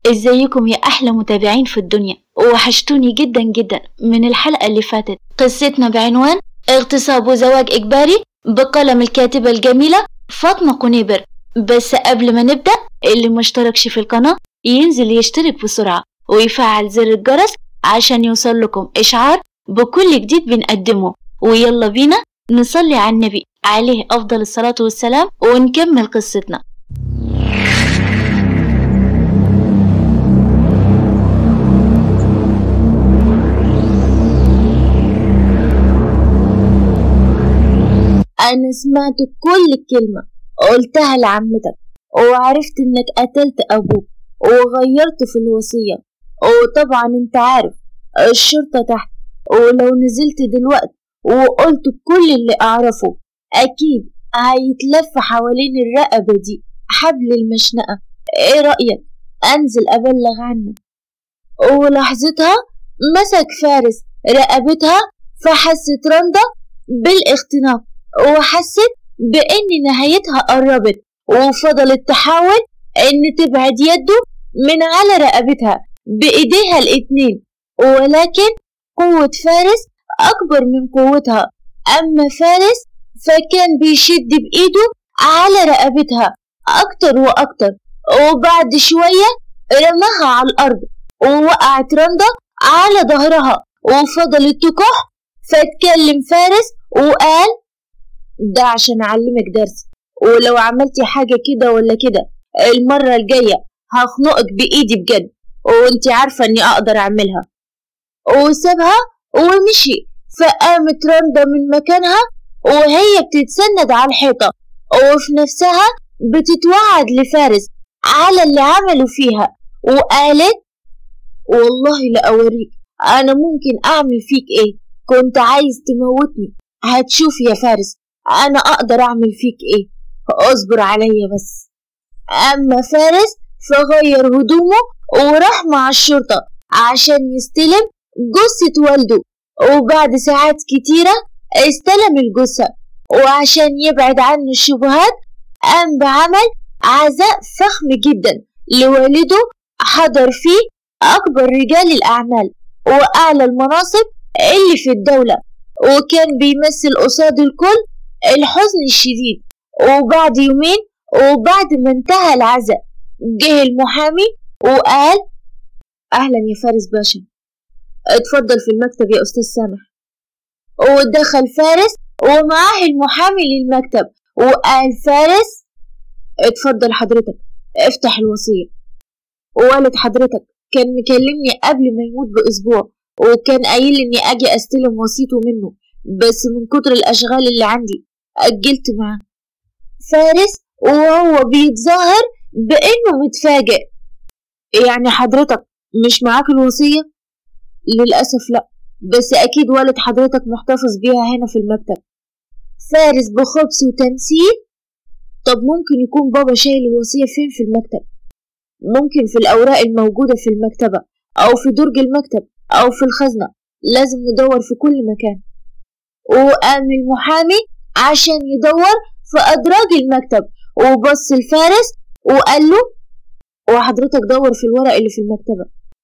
ازيكم يا احلى متابعين في الدنيا وحشتوني جدا جدا من الحلقة اللي فاتت قصتنا بعنوان اغتصاب وزواج اجباري بقلم الكاتبة الجميلة فاطمة قنيبر بس قبل ما نبدأ اللي مشتركش في القناة ينزل يشترك بسرعة ويفعل زر الجرس عشان يوصل لكم اشعار بكل جديد بنقدمه ويلا بينا نصلي على النبي عليه افضل الصلاة والسلام ونكمل قصتنا أنا سمعت كل كلمة قلتها لعمتك وعرفت إنك قتلت أبوك وغيرت في الوصية وطبعا أنت عارف الشرطة تحت ولو نزلت دلوقتي وقلت كل اللي أعرفه أكيد هيتلف حوالين الرقبة دي حبل المشنقة إيه رأيك أنزل أبلغ عنك ولحظتها مسك فارس رقبتها فحست رندا بالاختناق وحست بإن نهايتها قربت وفضلت تحاول إن تبعد يده من على رقبتها بإيديها الاتنين ولكن قوة فارس أكبر من قوتها أما فارس فكان بيشد بإيده على رقبتها أكتر وأكتر وبعد شوية رماها على الأرض ووقعت رندا على ظهرها وفضلت تكح فاتكلم فارس وقال ده عشان أعلمك درس ولو عملتي حاجة كده ولا كده المرة الجاية هخنقك بإيدي بجد وانتي عارفة إني أقدر أعملها وسابها ومشي فقامت رندا من مكانها وهي بتتسند على الحيطة وفي نفسها بتتوعد لفارس على اللي عمله فيها وقالت والله لأوريك أنا ممكن أعمل فيك إيه كنت عايز تموتني هتشوف يا فارس أنا أقدر أعمل فيك إيه اصبر عليا بس أما فارس فغير هدومه وراح مع الشرطة عشان يستلم جثة والده وبعد ساعات كتيرة استلم الجثة وعشان يبعد عنه الشبهات قام بعمل عزاء فخم جدا لوالده حضر فيه أكبر رجال الأعمال وأعلى المناصب اللي في الدولة وكان بيمثل قصاد الكل الحزن الشديد وبعد يومين وبعد ما انتهى العزاء جه المحامي وقال أهلا يا فارس باشا اتفضل في المكتب يا أستاذ سامح ودخل فارس ومعاه المحامي للمكتب وقال فارس اتفضل حضرتك افتح الوصية ووالد حضرتك كان مكلمني قبل ما يموت بأسبوع وكان قايل لي إني أجي أستلم وصيته منه بس من كتر الأشغال اللي عندي أجلت معاه فارس وهو بيتظاهر بإنه متفاجئ يعني حضرتك مش معاك الوصية؟ للأسف لأ بس أكيد والد حضرتك محتفظ بيها هنا في المكتب فارس بخبث وتمثيل طب ممكن يكون بابا شايل الوصية فين في المكتب ممكن في الأوراق الموجودة في المكتبة أو في درج المكتب أو في الخزنة لازم ندور في كل مكان وقام المحامي عشان يدور في أدراج المكتب وبص لفارس وقال له وحضرتك دور في الورق اللي في المكتبة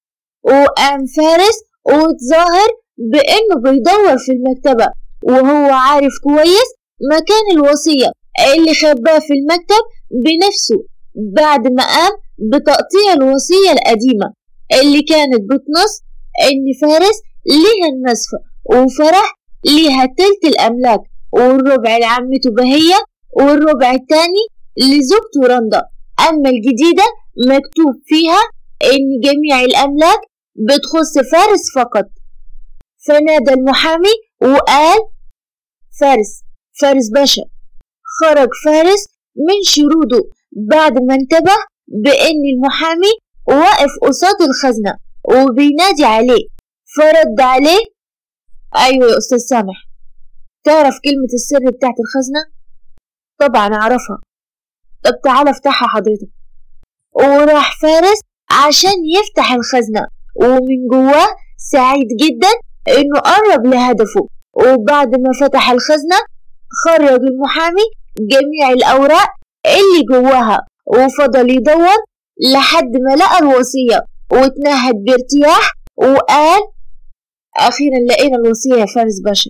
وقام فارس وتظاهر بإنه بيدور في المكتبة وهو عارف كويس مكان الوصية اللي خباه في المكتب بنفسه بعد ما قام بتقطيع الوصية القديمة اللي كانت بتنص إن فارس ليها النصف وفرح ليها تلت الأملاك والربع لعمته بهية والربع التاني لزوجته رندا أما الجديدة مكتوب فيها إن جميع الأملاك بتخص فارس فقط فنادى المحامي وقال فارس فارس باشا خرج فارس من شروده بعد ما انتبه بإن المحامي واقف قصاد الخزنة وبينادي عليه فرد عليه أيوة يا أستاذ سامح تعرف كلمة السر بتاعت الخزنة؟ طبعا أعرفها طب تعالى افتحها حضرتك وراح فارس عشان يفتح الخزنة ومن جواه سعيد جدا إنه قرب لهدفه وبعد ما فتح الخزنة خرج المحامي جميع الأوراق اللي جواها وفضل يدور لحد ما لقى الوصية واتنهد بارتياح وقال أخيرا لقينا الوصية يا فارس باشا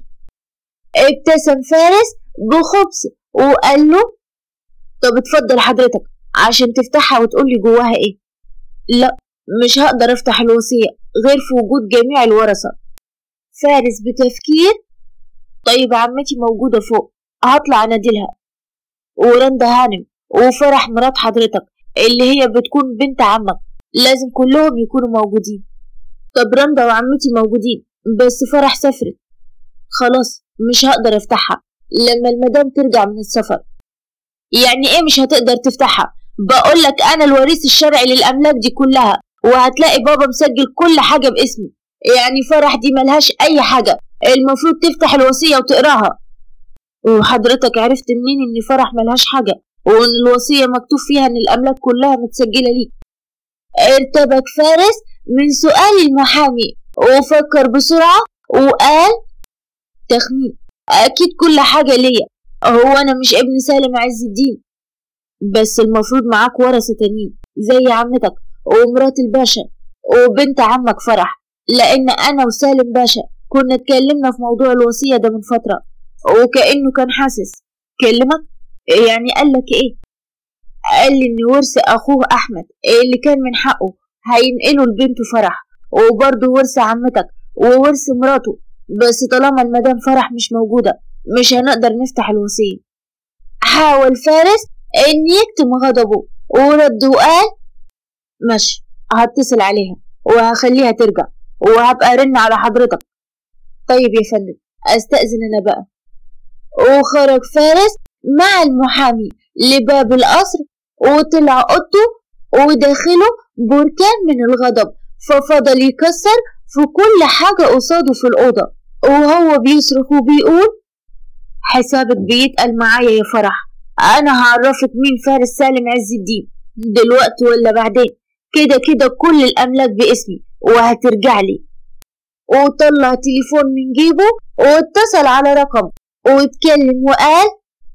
ابتسم فارس بخبث وقال له طب اتفضل حضرتك عشان تفتحها وتقول لي جواها ايه لا مش هقدر افتح الوصية غير في وجود جميع الورثة فارس بتفكير طيب عمتي موجودة فوق هطلع انادلها ورندا هانم وفرح مرات حضرتك اللي هي بتكون بنت عمك لازم كلهم يكونوا موجودين طب رندا وعمتي موجودين بس فرح سافرت خلاص مش هقدر افتحها لما المدام ترجع من السفر يعني ايه مش هتقدر تفتحها بقول لك انا الوريث الشرعي للاملاك دي كلها وهتلاقي بابا مسجل كل حاجه باسمي يعني فرح دي ملهاش اي حاجه المفروض تفتح الوصيه وتقراها وحضرتك عرفت منين ان فرح ملهاش حاجه وان الوصيه مكتوب فيها ان الاملاك كلها متسجله ليك ارتبك فارس من سؤال المحامي وفكر بسرعه وقال تخمين اكيد كل حاجه ليا هو انا مش ابن سالم عز الدين بس المفروض معاك ورثة تانيين زي عمتك ومرات الباشا وبنت عمك فرح لأن أنا وسالم باشا كنا اتكلمنا في موضوع الوصية ده من فترة وكأنه كان حاسس كلمك يعني قال لك إيه قال لي إن ورث أخوه أحمد اللي كان من حقه هينقله لبنته فرح وبرضه ورث عمتك وورث مراته بس طالما المدام فرح مش موجودة مش هنقدر نفتح الوصية حاول فارس إن يكتم غضبه ورد وقال ماشي هتصل عليها وهخليها ترجع وهبقى أرن على حضرتك طيب يا فندم أستأذن أنا بقى وخرج فارس مع المحامي لباب القصر وطلع أوضته وداخله بركان من الغضب ففضل يكسر في كل حاجة قصاده في الأوضة وهو بيصرخ وبيقول حسابك بيتقل معايا يا فرح أنا هعرفك مين فارس سالم عز الدين دلوقتي ولا بعدين كده كده كل الأملاك باسمي وهترجع لي وطلع تليفون من جيبه واتصل على رقم واتكلم وقال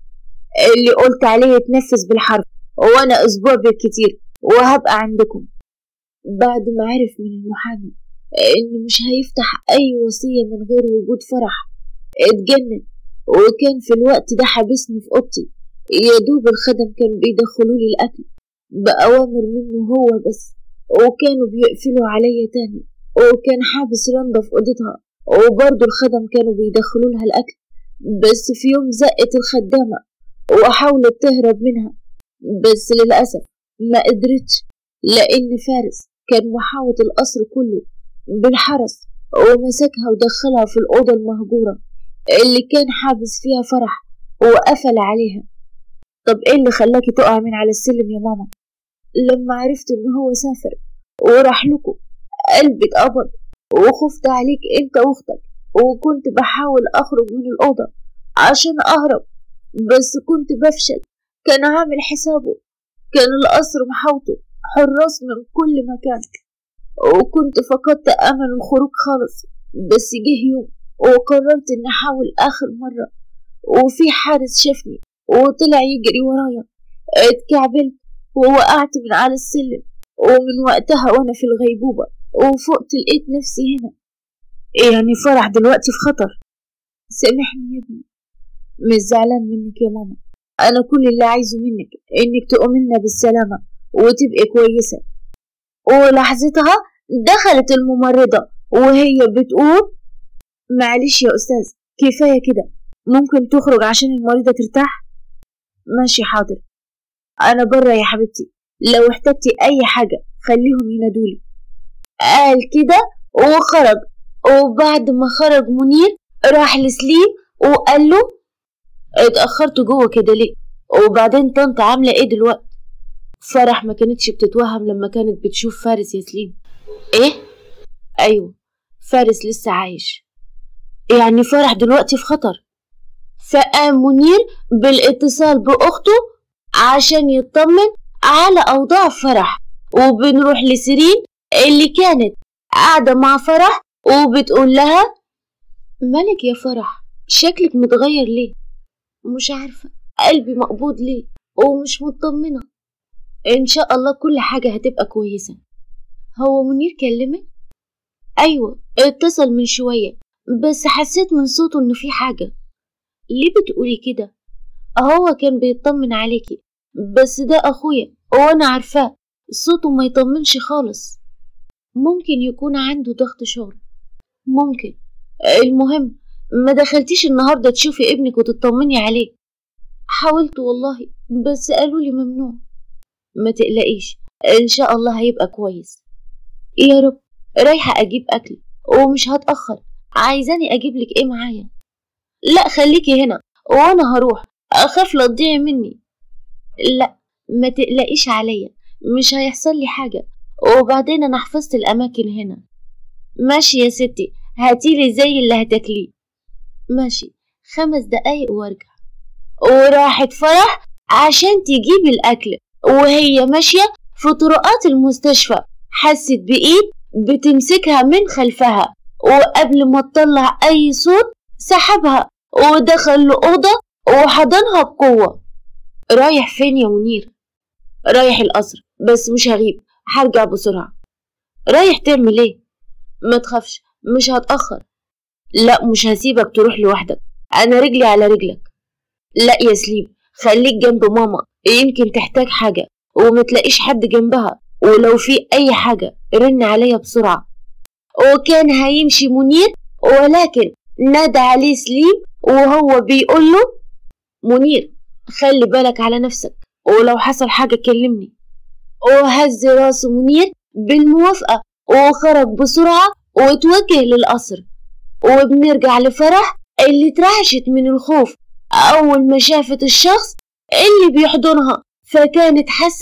اللي قلت عليه يتنفذ بالحرف وانا اسبوع بالكتير وهبقى عندكم بعد ما عرف من المحامي انه مش هيفتح اي وصية من غير وجود فرح اتجنن وكان في الوقت ده حابسني في اوضتي يا دوب الخدم كان بيدخلوا لي الاكل بأوامر منه هو بس وكانوا بيقفلوا عليا تاني وكان حابس رندا في اوضتها وبرضه الخدم كانوا بيدخلوا لها الاكل بس في يوم زقت الخدامة وحاولت تهرب منها بس للأسف ما قدرتش لأن فارس كان محاوط القصر كله بالحرس ومسكها ودخلها في الأوضة المهجورة اللي كان حابس فيها فرح وقفل عليها طب ايه اللي خلاكي تقع من على السلم يا ماما لما عرفت ان هو سافر وراح لكم قلبي اتقبض وخفت عليك انت واختك وكنت بحاول اخرج من الاوضه عشان اهرب بس كنت بفشل كان عامل حسابه كان القصر محاوطه حراس من كل مكان وكنت فقدت امل الخروج خالص بس جه يوم وقررت اني احاول اخر مره وفي حارس شافني وطلع يجري ورايا اتكعبلت ووقعت من على السلم ومن وقتها وانا في الغيبوبة وفقت لقيت نفسي هنا يعني فرح دلوقتي في خطر سامحني يا ابني مش زعلان منك يا ماما انا كل اللي عايزه منك انك تؤمننا بالسلامة وتبقي كويسة ولحظتها دخلت الممرضة وهي بتقول معلش يا أستاذ كفاية كده ممكن تخرج عشان المريضة ترتاح ماشي حاضر أنا برا يا حبيبتي لو احتجتي أي حاجة خليهم ينادولي قال كده وخرج وبعد ما خرج منير راح لسليم وقال له اتأخرت جوه كده ليه وبعدين طنط عاملة ايه دلوقتي فرح ما كانتش بتتوهم لما كانت بتشوف فارس يا سليم ايه ايوه فارس لسه عايش يعني فرح دلوقتي في خطر فقام منير بالاتصال بأخته عشان يطمن على أوضاع فرح وبنروح لسيرين اللي كانت قاعدة مع فرح وبتقول لها مالك يا فرح شكلك متغير ليه مش عارفة قلبي مقبوض ليه ومش مطمنة إن شاء الله كل حاجة هتبقى كويسة هو منير كلمك؟ أيوة اتصل من شوية بس حسيت من صوته إنه في حاجة ليه بتقولي كده؟ هو كان بيطمن عليكي بس ده أخويا وأنا عارفاه صوته ما يطمنش خالص ممكن يكون عنده ضغط شغل ممكن المهم ما دخلتيش النهاردة تشوفي ابنك وتطمني عليه حاولت والله بس قالوا لي ممنوع ما تقلقيش إن شاء الله هيبقى كويس يا رب رايحة أجيب أكل ومش هتأخر عايزاني أجيب لك إيه معايا لا خليكي هنا وأنا هروح أخاف لا تضيعي مني لا ما تقلقيش عليا مش هيحصل لي حاجة وبعدين أنا حفظت الأماكن هنا ماشي يا ستي هاتيلي زي اللي هتاكليه ماشي خمس دقايق وارجع وراحت فرح عشان تجيب الأكل وهي ماشية في طرقات المستشفى حست بإيد بتمسكها من خلفها وقبل ما تطلع أي صوت سحبها ودخل لأوضة وحضنها بقوة رايح فين يا منير؟ رايح القصر بس مش هغيب هرجع بسرعة رايح تعمل ايه؟ ما تخافش مش هتأخر لا مش هسيبك تروح لوحدك أنا رجلي على رجلك لا يا سليم خليك جنب ماما يمكن تحتاج حاجة وما تلاقيش حد جنبها ولو في أي حاجة رن عليا بسرعة وكان هيمشي منير ولكن نادى عليه سليم وهو بيقول له منير خلي بالك على نفسك ولو حصل حاجة كلمني وهز راس منير بالموافقة وخرج بسرعة وتوجه للقصر وبنرجع لفرح اللي اترعشت من الخوف أول ما شافت الشخص اللي بيحضنها فكانت حاسة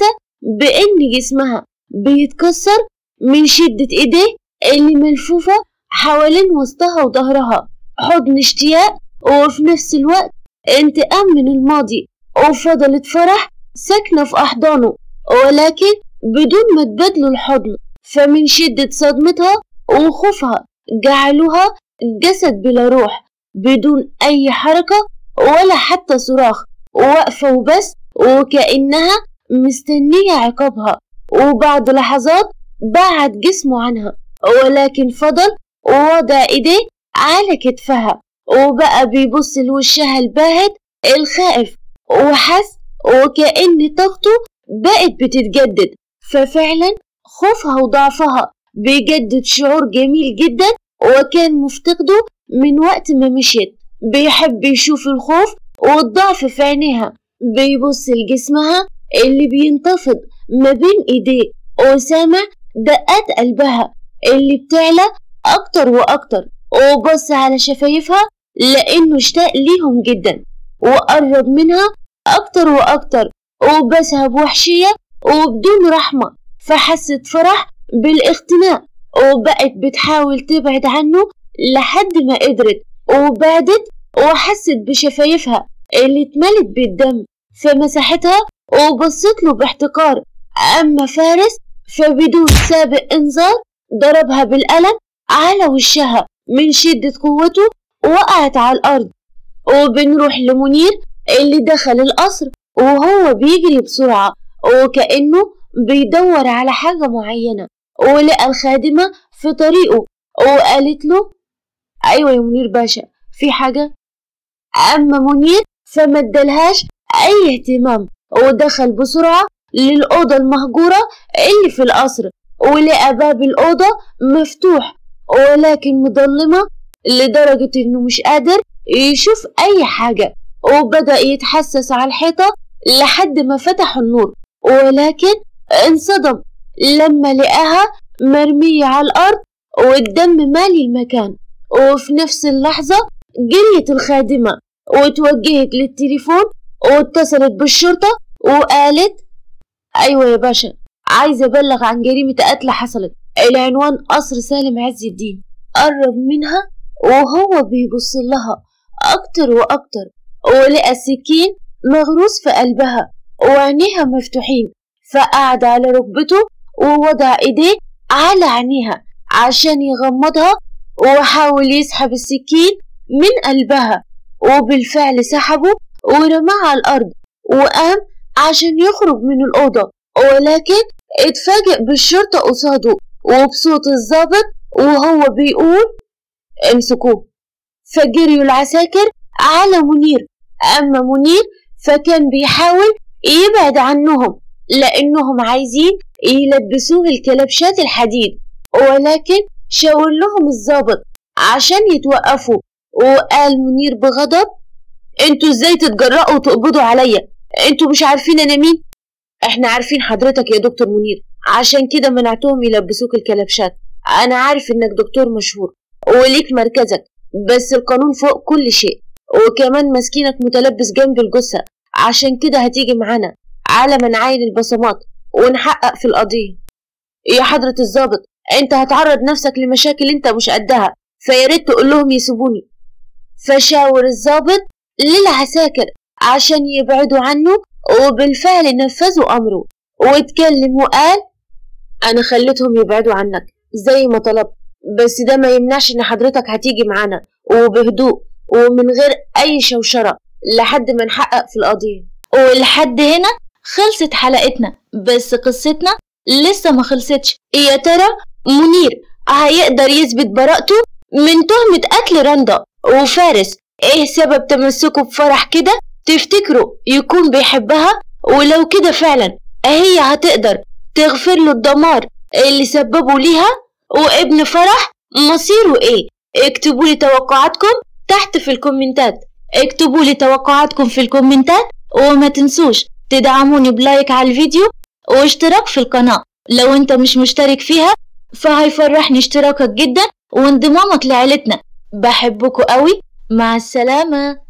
بإن جسمها بيتكسر من شدة إيديه اللي ملفوفة حوالين وسطها وظهرها حضن اشتياق وفي نفس الوقت انتقام من الماضي وفضلت فرح ساكنة في أحضانه ولكن بدون ما تبادله الحضن فمن شدة صدمتها وخوفها جعلوها جسد بلا روح بدون أي حركة ولا حتى صراخ واقفة وبس وكأنها مستنية عقابها وبعد لحظات بعد جسمه عنها ولكن فضل ووضع ايديه على كتفها وبقى بيبص لوشها الباهت الخائف وحس وكأن طاقته بقت بتتجدد ففعلا خوفها وضعفها بيجدد شعور جميل جدا وكان مفتقده من وقت ما مشيت بيحب يشوف الخوف والضعف في عينيها بيبص لجسمها اللي بينتفض ما بين ايديه وسامع دقات قلبها اللي بتعلى اكتر واكتر وبص على شفايفها لانه اشتاق ليهم جدا وقرب منها اكتر واكتر وبسها بوحشية وبدون رحمة فحست فرح بالاختناق وبقت بتحاول تبعد عنه لحد ما قدرت وبعدت وحست بشفايفها اللي اتملت بالدم فمسحتها وبصت له باحتقار أما فارس فبدون سابق إنذار ضربها بالقلم على وشها من شدة قوته وقعت على الأرض وبنروح لمنير اللي دخل القصر وهو بيجري بسرعة وكأنه بيدور على حاجة معينة ولقى الخادمة في طريقه وقالت له أيوة يا منير باشا في حاجة أما منير فما ادالهاش أي اهتمام ودخل بسرعة للأوضة المهجورة اللي في القصر ولقى باب الأوضة مفتوح ولكن مظلمة لدرجة إنه مش قادر يشوف أي حاجة وبدأ يتحسس على الحيطة لحد ما فتح النور ولكن انصدم لما لقاها مرمية على الأرض والدم مالي المكان وفي نفس اللحظة جريت الخادمة وتوجهت للتليفون واتصلت بالشرطة وقالت أيوة يا باشا عايزة أبلغ عن جريمة قتل حصلت العنوان قصر سالم عز الدين قرب منها وهو بيبص لها أكتر وأكتر ولقى سكين مغروس في قلبها وعينيها مفتوحين فقعد على ركبته ووضع ايديه على عينيها عشان يغمضها وحاول يسحب السكين من قلبها وبالفعل سحبه ورماه على الأرض وقام عشان يخرج من الأوضة ولكن اتفاجئ بالشرطة قصاده وبصوت الضابط وهو بيقول امسكوه فجريوا العساكر على منير أما منير فكان بيحاول يبعد عنهم لأنهم عايزين يلبسوه الكلبشات الحديد ولكن شاور لهم الضابط عشان يتوقفوا وقال منير بغضب انتوا ازاي تتجرأوا وتقبضوا عليا انتوا مش عارفين انا مين احنا عارفين حضرتك يا دكتور منير عشان كده منعتهم يلبسوك الكلبشات انا عارف انك دكتور مشهور وليك مركزك بس القانون فوق كل شيء وكمان ماسكينك متلبس جنب الجثة عشان كده هتيجي معانا على ما نعاين البصمات ونحقق في القضية يا حضرة الضابط انت هتعرض نفسك لمشاكل انت مش قدها فياريت تقول لهم يسيبوني فشاور الضابط للعساكر عشان يبعدوا عنه وبالفعل نفذوا أمره واتكلم وقال أنا خليتهم يبعدوا عنك زي ما طلبت بس ده ما يمنعش إن حضرتك هتيجي معانا وبهدوء ومن غير أي شوشرة لحد ما نحقق في القضية ولحد هنا خلصت حلقتنا بس قصتنا لسه ما خلصتش يا ترى منير هيقدر يثبت براءته من تهمة قتل رندا وفارس ايه سبب تمسكه بفرح كده تفتكروا يكون بيحبها ولو كده فعلا هي هتقدر تغفر له الدمار اللي سببه ليها وابن فرح مصيره ايه اكتبوا لي توقعاتكم تحت في الكومنتات اكتبوا لي توقعاتكم في الكومنتات وما تنسوش تدعموني بلايك على الفيديو واشتراك في القناة لو انت مش مشترك فيها فهيفرحني اشتراكك جدا وانضمامك لعيلتنا بحبكوا قوي مع السلامة